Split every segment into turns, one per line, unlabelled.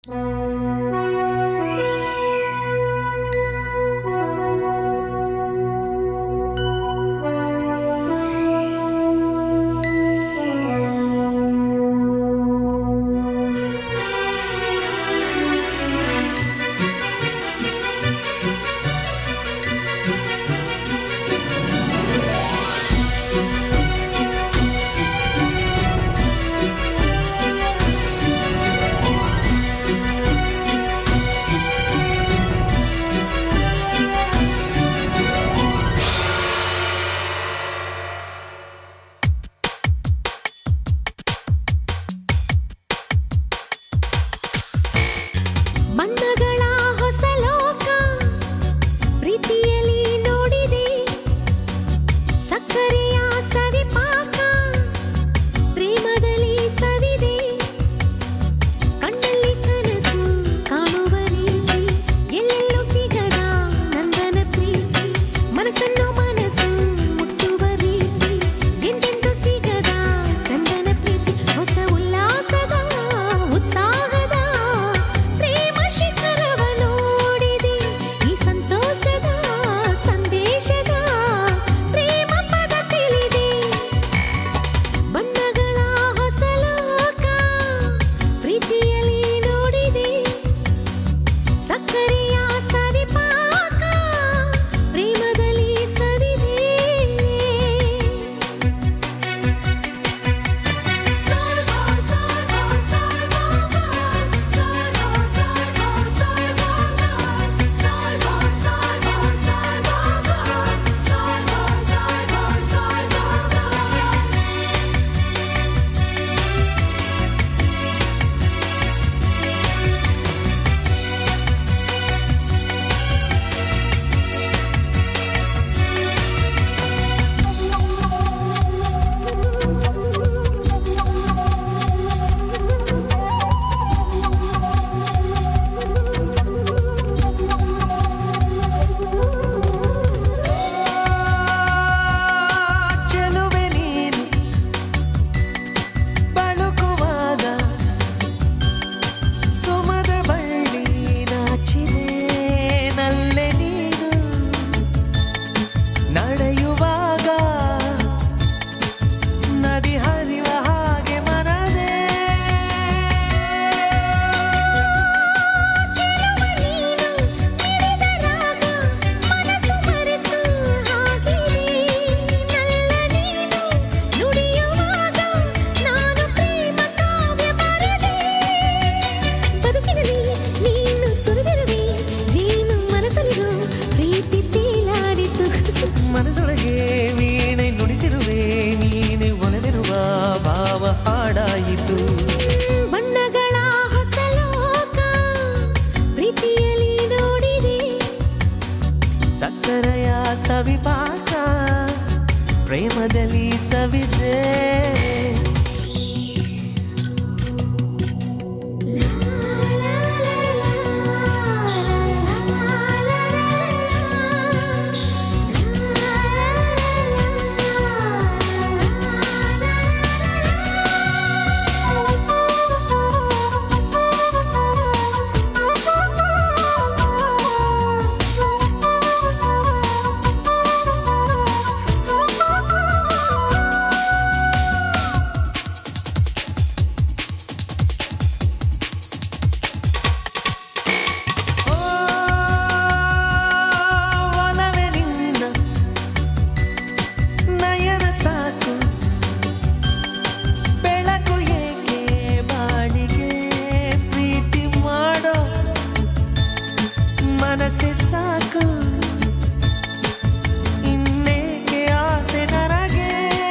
ಬಣ್ಣಗಳ ಹೊಸ ಲೋಕ ಪ್ರೀತಿಯಲ್ಲಿ ನೋಡಿದೆ ಸಕ್ಕರೆಯ ಸವಿಪಾಕ ಪ್ರೇಮದಲ್ಲಿ ಸವಿದೆ ಕಣ್ಣಲ್ಲಿ ಕನಸು ಕಾಣುವ ರೀತಿ ಎಲ್ಲೆಲ್ಲೂ ಸಿಗದ ನಂದನ ಪ್ರೀತಿ ಮನಸ್ಸನ್ನು ಮನಸ್ಸು ಮುಟ್ಟುವ ರೀತಿ ಎಂದೆಂದೂ ಸಿಗದ ಚಂದನ ಪ್ರೀತಿ ಹೊಸ ಉಲ್ಲಾಸದ ಉತ್ಸಾಹದ ಪ್ರೇಮ ಶಿಖರವ ನೋಡಿದೆ ಈ ಸಂತೋಷದ ಸಂದೇಶದ ಪ್ರೇಮ ಪದ ತಿಳಿದೆ ಬಣ್ಣಗಳ ಹೊಸ ಲೋಕ ಪ್ರೀತಿಯಲ್ಲಿ ನೋಡಿದೆ ಸಕ್ಕರೆಯ ಸವಿಪಾಕ ಪ್ರೇಮದಲ್ಲಿ ಸವಿದೆ
ಚೆಲುವೆ ನೀನು ಬಳುಕುವಾಗ ಸುಮದ ಬಳ್ಳಿ ನಾಚಿದೆ ನಲ್ಲೆ ನೀನು ನಡೆಯುವಾಗ ನದಿ ಹರಿವ ಹಾಗೆ ಮನದೇ
ಮನಸ್ಸು ಮರೆಸು ಹಾಗಿದೆ ನಲ್ಲ ನೀನು ನುಡಿಯುವಾಗ ನಾನು ಪ್ರೇಮ ಕಾವ್ಯ ಬರೆದೆ ಬದುಕಿನಲ್ಲಿ ನೀನು ಸುರಿದಿರುವೆ ಜೀನು ಮನಸ್ಸಲ್ಲಿರೋ ಪ್ರೀತಿ ತೇಲಾಡಿತು
ಮನಸೊಳಗೆ ವೀಣೆ ನುಡಿಸಿರುವೆ ನೀನೆ ಒಲವಿರುವ ಭಾವ ಹಾಡಾಯಿತು
ಬಣ್ಣಗಳ ಹೊಸ ಲೋಕ ಪ್ರೀತಿಯಲ್ಲಿ ನೋಡಿದೆ
ಸಕ್ಕರೆಯ ಸವಿಪಾಕ ಪ್ರೇಮದಲ್ಲಿ ಸವಿದೆ ಓ, ಒಲವೇ ನಿನ್ನ ನಯನ ಸಾಕು ಬೆಳಕು ಏಕೆ ಬಾಳಿಗೆ ಪ್ರೀತಿ ಮಾಡೋ ಮನಸ್ಸೆ ಸಾಕು ಇನ್ನೇಕೆ ಆಸೆ ನನಗೆ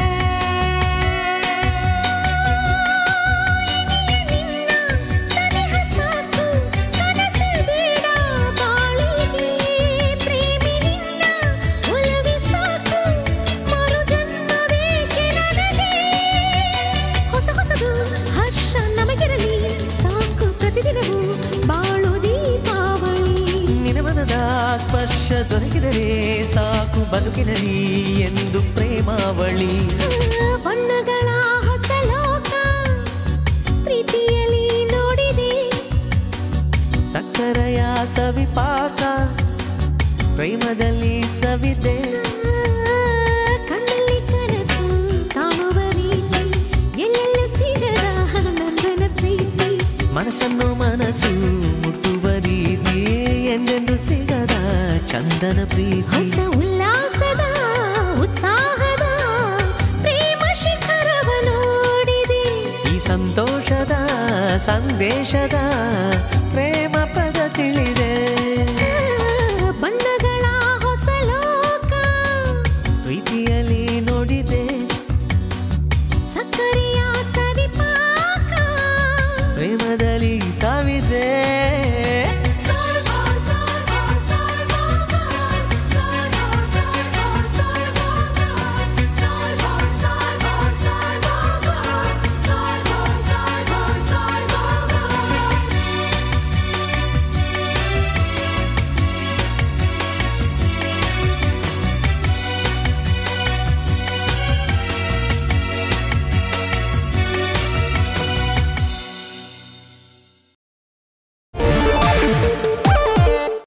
ಸನಿಹ ಸಾಕು ಕನಸು ಬೇಡ ಬಾಳಿಗೆ ಪ್ರೇಮಿ ನಿನ್ನ ಒಲವೇ ಸಾಕು ಮರು ಜನ್ಮವೇಕೆ ನನಗೆ ಹೊಸ ಹೊಸದು ಹರ್ಷ ನಮಗಿರಲಿ ಸಾಕು ಪ್ರತಿದಿನವೂ ಬಾಳು ದೀಪಾವಳಿ
ನಿನ ಮನದ ಸ್ಪರ್ಶ ದೊರಕಿದರೆ ಸಾಕು ಬದುಕಿನಲಿ ಎಂದು ಪ್ರೇಮಾವಳಿ
ಬಣ್ಣಗಳ ಹೊಸ ಲೋಕ ಪ್ರೀತಿಯಲ್ಲಿ ನೋಡಿದೆ
ಸಕ್ಕರೆಯ ಸವಿಪಾಕ ಪ್ರೇಮದಲ್ಲಿ ಸವಿದೆ
ಕಣ್ಣಲ್ಲಿ ಕನಸು ಕಾಣುವ ರೀತಿ ಎಲ್ಲೆಲ್ಲ ಸಿಗದ ನಂದನ ಪ್ರೀತಿ
ಮನಸ್ಸನ್ನು ಮನಸ್ಸು ಮುಟ್ಟುವ ರೀತಿ ಎಂದೆಂದು ಸಿಗದ ಚಂದನ ಪ್ರೀತಿ
ಹೊಸ ಉಲ್ಲಾಸದ ಉತ್ಸಾಹದ ಪ್ರೇಮ ಶಿಖರವ ನೋಡಿದೆ
ಈ ಸಂತೋಷದ ಸಂದೇಶದ ಪ್ರೇಮ ಪದ ತಿಳಿದೆ
ಬಣ್ಣಗಳ ಹೊಸ ಲೋಕ
ಪ್ರೀತಿಯಲ್ಲಿ ನೋಡಿದೆ
ಸಕ್ಕರೆಯ ಸವಿಪಾಕ
ಪ್ರೇಮದಲ್ಲಿ ಸಾವಿದೆ